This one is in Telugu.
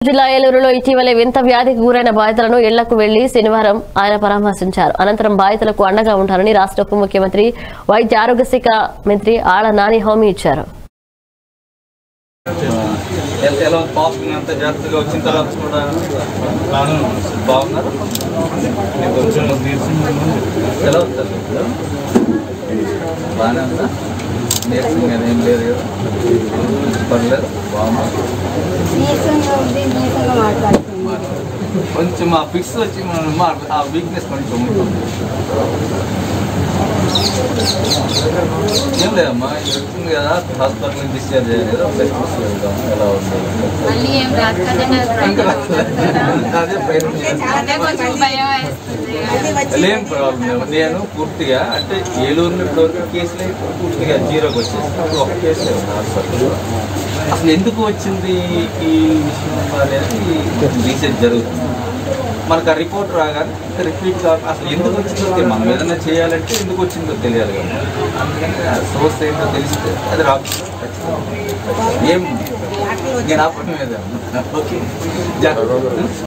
జిల్లా ఏలూరులో ఇటీవలే వింత వ్యాధికి గురైన బాధితులను ఇళ్లకు వెళ్లి శనివారం ఆయన పరామర్శించారు అనంతరం బాధితులకు అండగా ఉంటారని రాష్ట్ర ఉప ముఖ్యమంత్రి వైద్య ఆరోగ్య శాఖ మంత్రి ఆళ్ల నాని హామీ ఇచ్చారు ఎలా ఎలా పాప అంత జాగ్రత్తగా వచ్చిన తర్వాత కూడా బాగున్నారు నేను కొంచెం ఎలా వస్తారు బాగానే ఉందా నీరసంగా ఏం లేదు కదా పర్లేదు బాగుంది నీరసంగా ఉంది నీరసంగా మాట్లాడుతుంది కొంచెం ఆ ఫిక్స్ వచ్చి మనం మా- ఆ వీక్నెస్ కొంచెం ఉంటుంది ఏం లేదమ్మా ఇది వచ్చింది కదా హాస్పిటల్ నుంచి డిశ్చార్జ్ అయ్యారు కదా ఒకసారి చూసి వెళ్దాం ఎలా ఉంది మళ్ళీ ఏం రాదు ఇంకా అదే ప్రయత్నం చేస్తాను అదే కొంచెం భయం వేస్తుంది ఏం ప్రాబ్లం లేదు నేను పూర్తిగా అంటే ఏలూరులో ఇప్పటివరకు కేసులు పూర్తిగా జీరోకి వచ్చేసి ఒక కేసు ఉంది హాస్పిటల్లో అసలు ఎందుకు వచ్చింది ఈ విషయం అనేది రీసెర్చ్ జరుగుతుంది మనకు ఆ రిపోర్ట్ రాగానే రిపీట్ కాక అసలు ఎందుకు వచ్చిందో తెలియదు. మనం ఏదైనా చేయాలంటే ఎందుకు వచ్చిందో తెలియాలి కదా అందుకని ఆ సోర్స్ ఏంటో తెలిస్తే అది రాదు ఖచ్చితంగా. ఏం నేను ఆ పని మీద ఓకే జాగ్రత్త